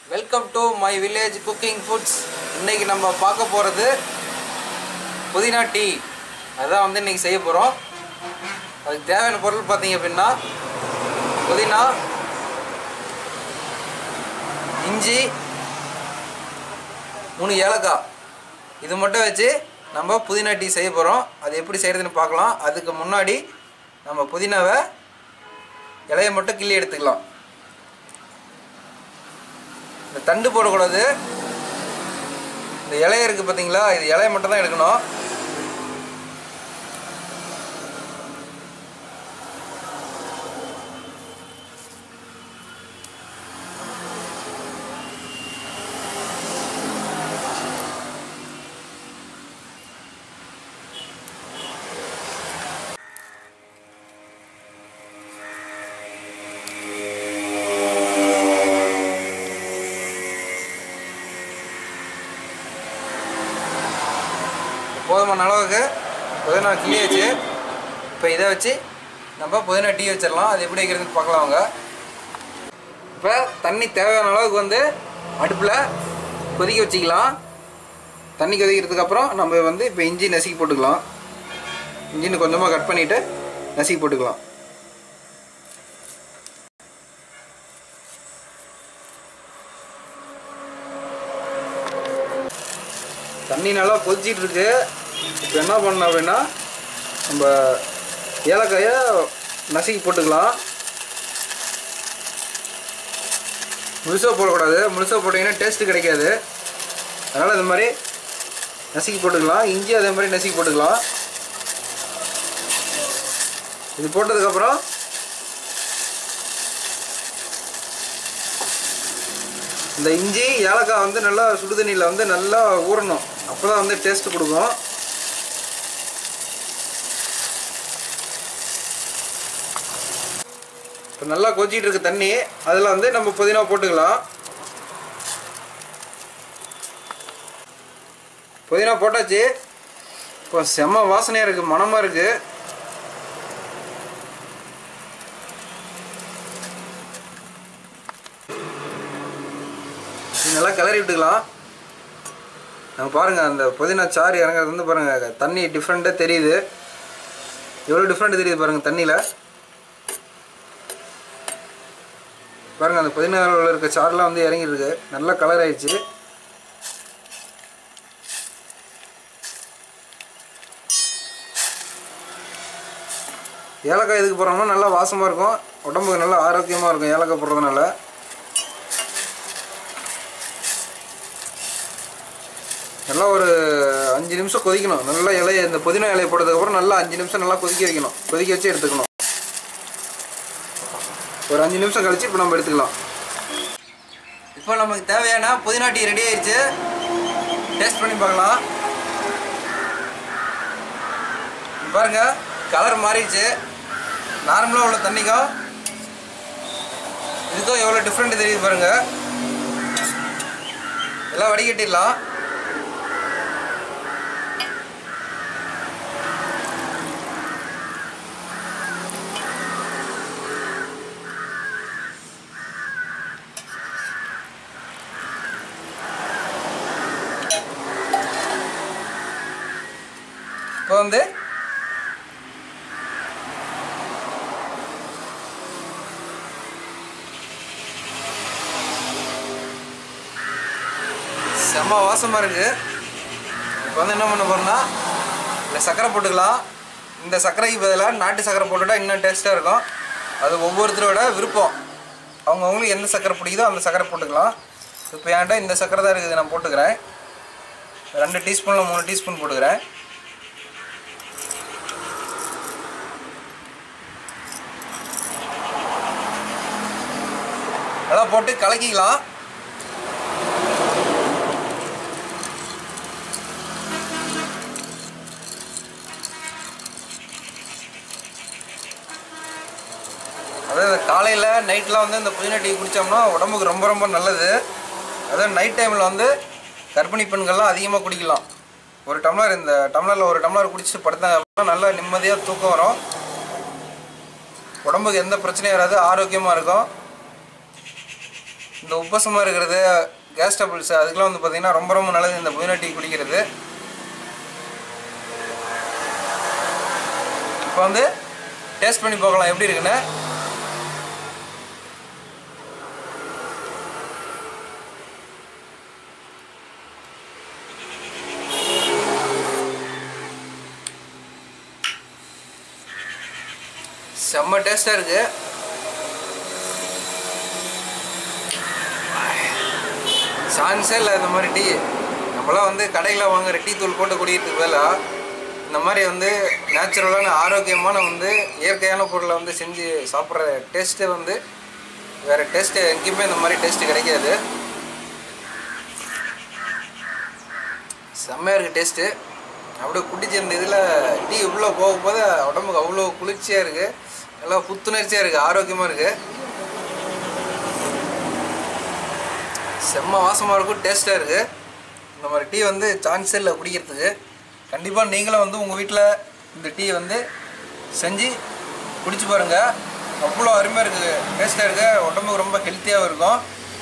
welcome to my village cooking foods இன்னைக்கு நம்ம பார்க்க போகிறது புதினா டீ அதுதான் வந்து இன்னைக்கு செய்ய போகிறோம் அதுக்கு தேவையான பொருள் பார்த்தீங்க அப்படின்னா புதினா இஞ்சி மூணு ஏலக்காய் இது மட்டும் வச்சு நம்ம புதினா டீ செய்ய போகிறோம் அது எப்படி செய்கிறதுன்னு பார்க்கலாம் அதுக்கு முன்னாடி நம்ம புதினாவை இலையை மட்டும் கிள்ளி எடுத்துக்கலாம் இந்த தண்டு போடக்கூடாது இந்த இலைய இருக்குது பார்த்தீங்களா இது இலையை மட்டும் தான் எடுக்கணும் போதுமான அளவுக்கு புதினா கிள்ளியாச்சு இப்போ இதை வச்சு நம்ம புதினா டீ வச்சிடலாம் அது எப்படி வைக்கிறதுன்னு பார்க்கலாம் அவங்க இப்போ தண்ணி தேவையான அளவுக்கு வந்து அடுப்பில் கொதிக்க வச்சுக்கலாம் தண்ணி கொதிக்கிறதுக்கு அப்புறம் நம்ம வந்து இப்போ இஞ்சி நசுக்கி போட்டுக்கலாம் இஞ்சின்னு கொஞ்சமாக கட் பண்ணிவிட்டு நசுக்கி போட்டுக்கலாம் தண்ணி நல்லா கொதிச்சிட்டு இருக்கு இப்போ என்ன பண்ணணும் அப்படின்னா நம்ம ஏலக்காயை நசுக்கி போட்டுக்கலாம் முழுசாக போடக்கூடாது முழுசாக போட்டிங்கன்னா டேஸ்ட்டு கிடைக்காது அதனால் இது மாதிரி நசுக்கி போட்டுக்கலாம் இஞ்சி அதே மாதிரி நசுக்கி போட்டுக்கலாம் இது போட்டதுக்கப்புறம் இந்த இஞ்சி ஏலக்காய் வந்து நல்லா சுடு தண்ணியில் வந்து நல்லா ஊறணும் அப்போ தான் வந்து டேஸ்ட் கொடுக்கும் இப்போ நல்லா கொதிச்சிட்டு இருக்கு தண்ணி அதில் வந்து நம்ம புதினா போட்டுக்கலாம் புதினா போட்டாச்சு இப்போ செம்ம வாசனையாக இருக்குது மணமாக இருக்குது இது நல்லா கிளறி விட்டுக்கலாம் நம்ம பாருங்கள் அந்த புதினா சாறு இறங்குறது வந்து பாருங்கள் தண்ணி டிஃப்ரெண்ட்டாக தெரியுது எவ்வளோ டிஃப்ரெண்ட் தெரியுது பாருங்கள் தண்ணியில் பாருங்கள் அந்த புதினாவில் இருக்க சாறுலாம் வந்து இறங்கிருக்கு நல்லா கலர் ஆயிடுச்சு ஏலக்காய் எதுக்கு போடுறோம்னா நல்லா வாசமாக இருக்கும் உடம்புக்கு நல்லா ஆரோக்கியமாக இருக்கும் ஏலக்காய் போடுறதுனால நல்லா ஒரு அஞ்சு நிமிஷம் கொதிக்கணும் நல்லா இலைய இந்த புதினா இலையை போட்டதுக்கப்புறம் நல்லா அஞ்சு நிமிஷம் நல்லா கொதிக்க வைக்கணும் கொதிக்க வச்சு எடுத்துக்கணும் ஒரு அஞ்சு நிமிஷம் கழிச்சு இப்போ நம்ம எடுத்துக்கலாம் இப்போ நமக்கு தேவையான புதினா டீ ரெடி ஆயிடுச்சு டேஸ்ட் பண்ணி பார்க்கலாம் இங்க பாருங்க கலர் மாறிடுச்சு நார்மலாக உள்ள தண்ணிக்கும் இதுக்கும் எவ்வளோ டிஃப்ரெண்ட் தெரியுது பாருங்க எல்லாம் வடிகட்டிடலாம் இப்போ வந்து செம்ம வாசமாக இருக்குது இப்போ வந்து என்ன பண்ண போகிறோம்னா இல்லை சர்க்கரை போட்டுக்கலாம் இந்த சர்க்கரைக்கு பதிலாக நாட்டு சர்க்கரை போட்டுட்டா இன்னும் டேஸ்ட்டாக இருக்கும் அது ஒவ்வொருத்தரோட விருப்பம் அவங்கவுங்களுக்கு எந்த சர்க்கரை பிடிக்குதோ அந்த சர்க்கரை போட்டுக்கலாம் இப்போ என்கிட்ட இந்த சர்க்கரை தான் இருக்குது நான் போட்டுக்கிறேன் ரெண்டு டீஸ்பூனில் மூணு டீஸ்பூன் போட்டுக்கிறேன் அதெல்லாம் போட்டு கலக்கிக்கலாம் அதாவது காலையில் நைட்லாம் வந்து இந்த புதினா டீ குடித்தோம்னா உடம்புக்கு ரொம்ப ரொம்ப நல்லது அதாவது நைட் டைமில் வந்து கர்ப்பிணி பெண்கள்லாம் அதிகமாக குடிக்கலாம் ஒரு டம்ளர் இந்த டம்ளரில் ஒரு டம்ளர் குடிச்சிட்டு படுத்தாங்க அப்படின்னா நல்லா நிம்மதியாக தூக்கம் வரும் உடம்புக்கு எந்த பிரச்சனையும் வராது ஆரோக்கியமாக இருக்கும் இந்த உப்பசமாக இருக்கிறது கேஸ் டபுள்ஸ் அதுக்கெல்லாம் வந்து பார்த்திங்கன்னா ரொம்ப ரொம்ப நல்லது இந்த புதினா டீ குடிக்கிறது இப்போ வந்து டேஸ்ட் பண்ணி பார்க்கலாம் எப்படி இருக்குன்னு செம்ம டேஸ்ட்டாக இருக்குது சான்ஸே இல்லை இந்த மாதிரி டீ நம்மளாம் வந்து கடையில் வாங்குற டீ தூள் போட்டு குடிக்கிறதுக்கு பதிலாக இந்த மாதிரி வந்து நேச்சுரலான ஆரோக்கியமான வந்து இயற்கையான பொருளை வந்து செஞ்சு சாப்பிட்ற டேஸ்ட்டு வந்து வேறு டேஸ்ட்டு எங்கேயுமே இந்த மாதிரி டேஸ்ட்டு கிடைக்காது செம்மையாக இருக்குது டேஸ்ட்டு அப்படியே குடிச்சு இந்த இதில் டீ உள்ளே போக போது உடம்புக்கு அவ்வளோ குளிர்ச்சியாக இருக்குது நல்லா புத்துணர்ச்சியாக இருக்குது ஆரோக்கியமாக இருக்குது செம்ம வாசமாக இருக்கும் டேஸ்ட்டாக இருக்குது இந்த மாதிரி டீ வந்து சான்ஸ் இல்லை குடிக்கிறதுக்கு கண்டிப்பாக நீங்களும் வந்து உங்கள் வீட்டில் இந்த டீ வந்து செஞ்சு குடிச்சு பாருங்கள் அவ்வளோ அருமையாக இருக்குது டேஸ்ட்டாக இருக்குது உடம்புக்கு ரொம்ப ஹெல்த்தியாகவும் இருக்கும்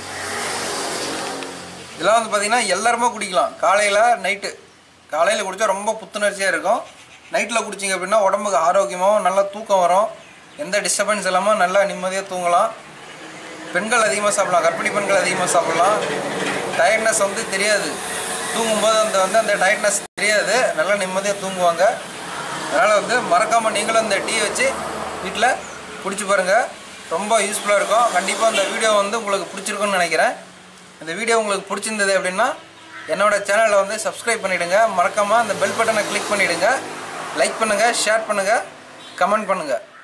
இதெல்லாம் வந்து பார்த்திங்கன்னா எல்லாருமே குடிக்கலாம் காலையில் நைட்டு காலையில் குடித்தா ரொம்ப புத்துணர்ச்சியாக இருக்கும் நைட்டில் குடிச்சிங்க அப்படின்னா உடம்புக்கு ஆரோக்கியமாகவும் நல்லா தூக்கம் வரும் எந்த டிஸ்டர்பன்ஸ் இல்லாமல் நல்லா நிம்மதியாக தூங்கலாம் பெண்கள் அதிகமாக சாப்பிடலாம் கர்ப்பிணி பெண்கள் அதிகமாக சாப்பிடலாம் டயர்ட்னஸ் வந்து தெரியாது தூங்கும்போது அந்த வந்து அந்த டயர்ட்னஸ் தெரியாது நல்லா நிம்மதியாக தூங்குவாங்க அதனால் வந்து மறக்காமல் நீங்களும் இந்த டீ வச்சு வீட்டில் குடிச்சு பாருங்கள் ரொம்ப யூஸ்ஃபுல்லாக இருக்கும் கண்டிப்பாக இந்த வீடியோ வந்து உங்களுக்கு பிடிச்சிருக்குன்னு நினைக்கிறேன் இந்த வீடியோ உங்களுக்கு பிடிச்சிருந்தது அப்படின்னா என்னோட சேனலை வந்து சப்ஸ்கிரைப் பண்ணிவிடுங்க மறக்காமல் அந்த பெல் பட்டனை கிளிக் பண்ணிவிடுங்க லைக் பண்ணுங்கள் ஷேர் பண்ணுங்கள் கமெண்ட் பண்ணுங்கள்